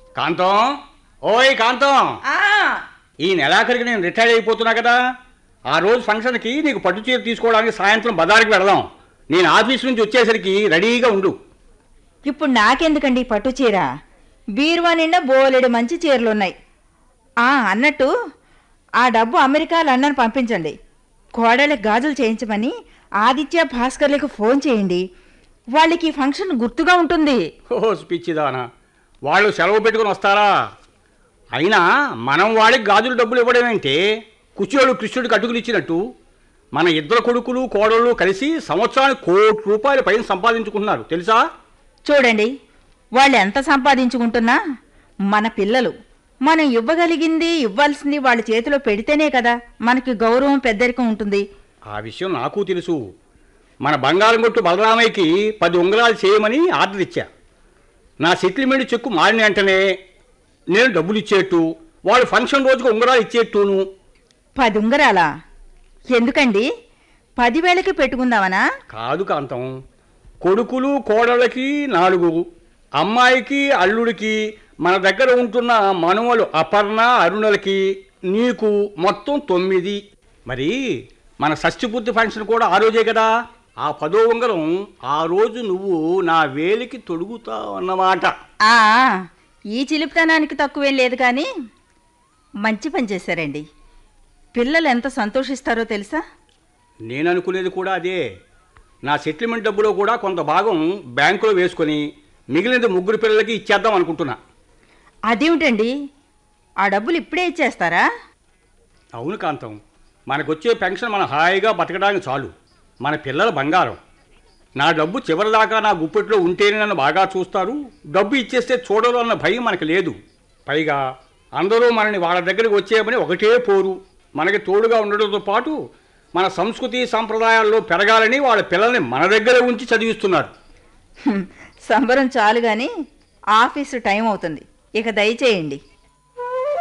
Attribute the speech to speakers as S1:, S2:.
S1: కాంతం ఓయ్ కాంతం
S2: ఆ,
S1: ఈ నెలాఖరికి నేను రిటైర్ అయిపోతున్నా కదా ఆ రోజు ఫంక్షన్కి నీకు పట్టు చీర తీసుకోవడానికి సాయంత్రం బజార్కి వెళదాం నేను ఆఫీస్ నుంచి వచ్చేసరికి రెడీగా ఉండు
S2: ఇప్పుడు నాకెందుకండి ఈ పట్టు చీర బీరువా నిండా బోలెడు మంచి చీరలున్నాయి ఆ అన్నట్టు ఆ డబ్బు అమెరికా లండన్ పంపించండి కోడలికి గాజులు చేయించమని ఆదిత్య భాస్కర్లకు ఫోన్ చేయండి వాళ్ళకి ఈ ఫంక్షన్ గుర్తుగా ఉంటుంది
S1: ఓ పిచ్చిదానా వాళ్ళు సెలవు పెట్టుకుని వస్తారా అయినా మనం వాడికి గాజులు డబ్బులు ఇవ్వడం ఏంటి కుచేడు కృష్ణుడికి అటుకులు ఇచ్చినట్టు మన ఇద్దరు కొడుకులు కోడళ్ళు కలిసి సంవత్సరానికి కోటి రూపాయల పైన సంపాదించుకుంటున్నారు తెలుసా
S2: చూడండి వాళ్ళు ఎంత సంపాదించుకుంటున్నా మన పిల్లలు మనం ఇవ్వగలిగింది ఇవ్వాల్సింది వాళ్ళ చేతిలో పెడితేనే కదా మనకి గౌరవం పెద్దరికం ఉంటుంది
S1: ఆ విషయం నాకు తెలుసు మన బంగారం కొట్టు బలరామయ్యకి పది ఉంగరాలు చేయమని ఆర్డర్ ఇచ్చా నా సెటిల్మెంట్ చెక్కు మారిన వెంటనే నేను డబ్బులు ఇచ్చేట్టు వాడు ఫంక్షన్ రోజుకు ఉంగరాలు ఇచ్చేట్టును
S2: పది ఉంగరాలా ఎందుకండి పదివేలకి పెట్టుకుందామనా
S1: కాదు కాంతం కొడుకులు కోడళ్ళకి నాలుగు అమ్మాయికి అల్లుడికి మన దగ్గర ఉంటున్న మనుమలు అపర్ణ అరుణలకి నీకు మొత్తం తొమ్మిది మరి మన షష్ఠిపూర్తి ఫంక్షన్ కూడా ఆ రోజే కదా ఆ పదో ఉంగరం ఆ రోజు నువ్వు నా వేలికి తొడుగుతావు అన్నమాట
S2: ఆ ఈ చిలిపితనానికి తక్కువేం లేదు కానీ మంచి పని చేశారండి పిల్లలు ఎంత సంతోషిస్తారో తెలుసా
S1: నేను అనుకునేది కూడా అదే నా సెటిల్మెంట్ డబ్బులో కూడా కొంత భాగం బ్యాంకులో వేసుకొని మిగిలినది ముగ్గురు పిల్లలకి ఇచ్చేద్దాం అనుకుంటున్నా
S2: అదేమిటండి ఆ డబ్బులు ఇప్పుడే ఇచ్చేస్తారా
S1: అవును కాంతం మనకొచ్చే పెన్షన్ మన హాయిగా బతకడానికి చాలు మన పిల్లల బంగారం నా డబ్బు చివరిదాకా నా గుప్పెట్లో ఉంటేనే నన్ను బాగా చూస్తారు డబ్బు ఇచ్చేస్తే చూడరు అన్న భయం మనకు లేదు పైగా అందరూ మనని వాళ్ళ దగ్గరికి వచ్చేయమని ఒకటే పోరు మనకి తోడుగా ఉండడంతో పాటు మన సంస్కృతి సంప్రదాయాల్లో పెరగాలని వాళ్ళ పిల్లల్ని మన దగ్గరే ఉంచి చదివిస్తున్నారు
S2: హ్మ్, సంబరం చాలు కానీ ఆఫీసు టైం అవుతుంది ఇక దయచేయండి